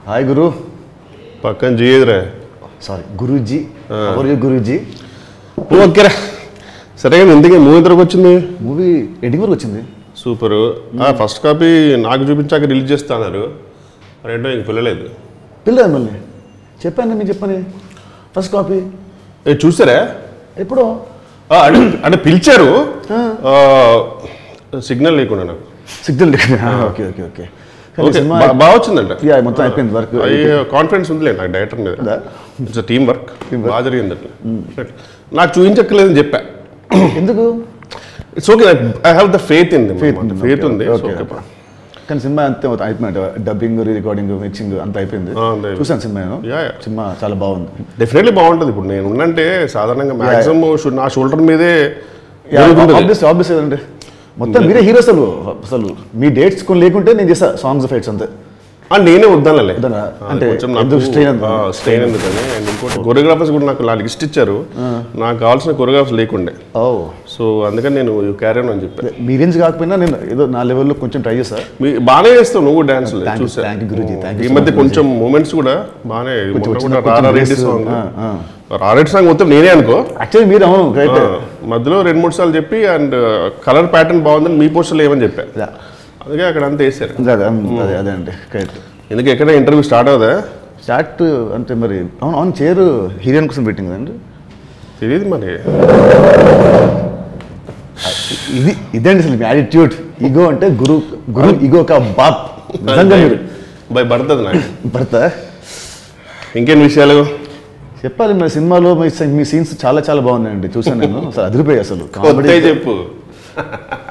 Hi గురు పక్కన చేయదురా sorry Guruji ఎవరు గురూజీ ఓకేరా సరే కానీ ఇంతకీ మూవీ ఎంతకు వచ్చింది మూవీ ఎండింగ్ వరకు వచ్చింది సూపర్ ఫస్ట్ కాపీ నాకు చూపించాక రిలీజ్ చేస్తా అన్నారు రెండో ఇంక పిల్లలేదు పిల్లలు మళ్ళీ చెప్పాను మీకు చెప్పని ఫస్ట్ కాపీ ఏ చూసారా ఎప్పుడో ఆ, అంటే అంటే పిలిచారు సిగ్నల్ లేకుండా నాకు signal okay okay okay okay cinema బా- బాగా వచ్చిందంట యా, మొత్తం అయిపోయింది వర్క్ కాన్ఫిడెన్స్ ఉందిలే నాకు డైరెక్టర్ మీద ఉందా? ఇట్స్ టీమ్ వర్క్ బాగా జరిగింది అట్లా నాకు చూపించక్కర్లేదని చెప్పా ఎందుకు it's okay I have the faith in Faith ఉంది, ఫేత్ okay, ఉంది okay, okay. కానీ సినిమా అంతే మొత్తం అయిపోయింది డబ్బింగ్ రికార్డింగ్ మిక్సింగ్ అంతా అయిపోయింది ఆ, అంతే. చూసాను సినిమా నేను Yeah, yeah. సినిమా చాలా బాగుంది డెఫినెట్లీ బాగుంటుంది ఇప్పుడు నేను ఉన్నంటే సాధారణంగా మాక్సిమం నా షోల్డర్ మీదే జరుగుతుంటది. ఆబ్వియస్ ఆబ్వియస్ అండి మొత్తం మీరే హీరో అసలు అసలు మీ డేట్స్ కొన్ని లేకుంటే నేను చేస్తా సాంగ్స్ ఫైట్స్ అంతే ఆ, నేనే వద్దానులే వద్దనా? ఆ, అంటే కొంచెం ఎందుకు strain అంత? స్ట్రెయిన్ ఎందుకని అండ్ ఇంకోటి కొరియోగ్రాఫర్స్ కూడా నాకు నా లిస్ట్ ఇచ్చారు నాకు కావాల్సిన కొరియోగ్రాఫర్స్ లేకుండే ఓ సో అందుకని నేను క్యారీ అని చెప్పాను మీ రేంజ్ కాకపోయినా నేను ఏదో నా లెవెల్లో కొంచెం ట్రై చేస్తా మీ బాగానే చేస్తావు నువ్వు డాన్స్ Thank you, చూసా thank you, Guruji, thank you ఈ so మధ్య much, కొంచెం మూమెంట్స్ కూడా బాగానే కొంచెం మొన్న వచ్చిన కూడా కొంచెం రారా రెడ్డి bass, సాంగ్ ఆ, ఆ. రారెడ్డి సాంగ్ మొత్తం నేనే అనుకో యాక్చువల్లీ మీరు అవును ఆ, రైట్ మధ్యలో రెండు మూడు సార్లు చెప్పి అండ్ కలర్ ప్యాటర్న్ బాగుందని మీ పోస్టర్లో ఏమని చెప్పా అందుకే అక్కడ అంతా వేసారు అదే అదే అదే అండి కరెక్ట్ ఎందుకు ఎక్కడ ఇంటర్వ్యూ స్టార్ట్ అవుదా స్టార్ట్ అంటే మరి అవును అవును చేరు హీరోయిన్ కోసం పెట్టింది కదండి తెలియదు మరి ఇది ఇదండి అసలు మీ యాటిట్యూడ్ ఈగో అంటే గురు గురు ఈగో కా బాప్ నిజంగా మీరు బై పడుతుంది నాకు భర్త ఇంకేం విషయాలు చెప్పాలి మరి సినిమాలో మీ మీ సీన్స్ చాలా చాలా బాగున్నాయండి చూసాను నేను అసలు అదిరిపోయాయి అసలు కొత్త కామెడీ చెప్పు